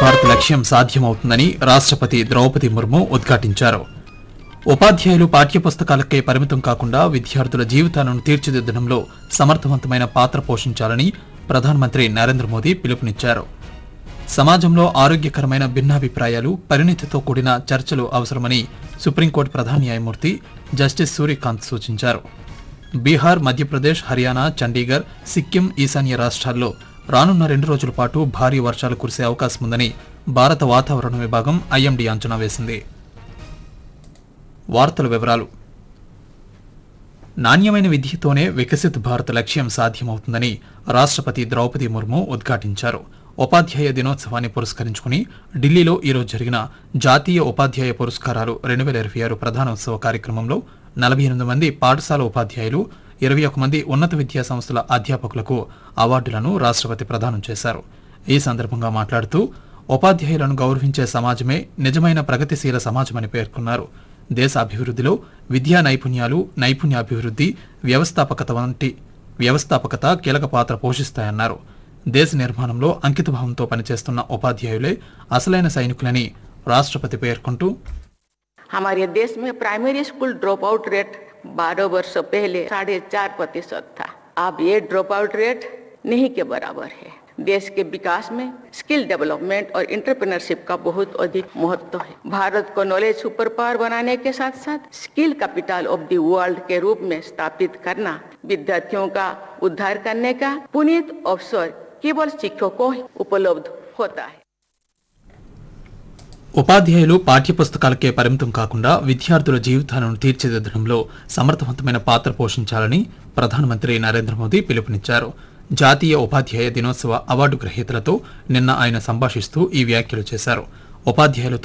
భారత్ లక్ష్యం సాధ్యమవుతుందని రాష్ట్రపతి ద్రౌపది ముర్ము ఉద్ఘాటించారు ఉపాధ్యాయులు పాఠ్యపుస్తకాలకే పరిమితం కాకుండా విద్యార్థుల జీవితాలను తీర్చిదిద్దడంలో సమర్థవంతమైన పాత్ర పోషించాలని ప్రధానమంత్రి నరేంద్ర మోదీ పిలుపునిచ్చారు సమాజంలో ఆరోగ్యకరమైన భిన్నాభిప్రాయాలు పరిణితితో కూడిన చర్చలు అవసరమని సుప్రీంకోర్టు ప్రధాన న్యాయమూర్తి జస్టిస్ సూర్యకాంత్ సూచించారు బీహార్ మధ్యప్రదేశ్ హర్యానా చండీగఢ్ సిక్కిం ఈశాన్య రాష్ట్రాల్లో రానున్న రెండు రోజుల పాటు భారీ వర్షాలు కురిసే అవకాశం ఉందని భారత వాతావరణ విభాగం ఐఎండీ అంచనా వేసింది వార్తల వివరాలు నాణ్యమైన విద్యతోనే వికసిత్ భారత్ లక్ష్యం సాధ్యమవుతుందని రాష్ట్రపతి ద్రౌపది ముర్ము ఉద్ఘాటించారు ఉపాధ్యాయ దినోత్సవాన్ని పురస్కరించుకుని ఢిల్లీలో ఈరోజు జరిగిన జాతీయ ఉపాధ్యాయ పురస్కారాలు రెండు వేల ఇరవై ఆరు ప్రధానోత్సవ కార్యక్రమంలో నలభై ఎనిమిది మంది పాఠశాల ఉపాధ్యాయులు ఇరవై ఒక మంది ఉన్నత విద్యా సంస్థల అధ్యాపకులకు అవార్డులను రాష్ట్రపతి ప్రదానం చేశారు ఈ సందర్భంగా మాట్లాడుతూ ఉపాధ్యాయులను గౌరవించే సమాజమే నిజమైన ప్రగతిశీల సమాజమని పేర్కొన్నారు దేశ అభివృద్ధిలో విద్యా నైపుణ్యాలు నైపుణ్యాభివృద్ధి వ్యవస్థాపకత వంటి వ్యవస్థాపకత కీలక పాత్ర పోషిస్తాయన్నారు దేశ నిర్మాణంలో అంకితభావంతో పనిచేస్తున్న ఉపాధ్యాయులే అసలైన సైనికులని రాష్ట్రపతి పేర్కొంటూ हमारे देश में primary school drop out rate 12 वर्षों पहले साढ़े चार प्रतिशत था अब ये ड्रॉप आउट रेट नहीं के बराबर है देश के विकास में स्किल डेवलपमेंट और इंटरप्रेन्योरशिप का बहुत अधिक महत्व है भारत को नॉलेज सुपर पावर बनाने के साथ साथ skill capital of the world के रूप में स्थापित करना विद्यार्थियों का उद्धार करने का पुनीत अवसर केवल शिक्षकों को ही उपलब्ध होता है ఉపాధ్యాయులు పాఠ్యపుస్తకాలకే పరిమితం కాకుండా విద్యార్థుల జీవితాలను తీర్చిదిద్దడంలో సమర్థవంతమైన పాత్ర పోషించాలని ప్రధానమంత్రి నరేంద్ర మోదీ పిలుపునిచ్చారు జాతీయ ఉపాధ్యాయ దినోత్సవ అవార్డు గ్రహీతలతో నిన్న ఆయన సంభాషిస్తూ ఈ వ్యాఖ్యలు చేశారు ఉపాధ్యాయులతో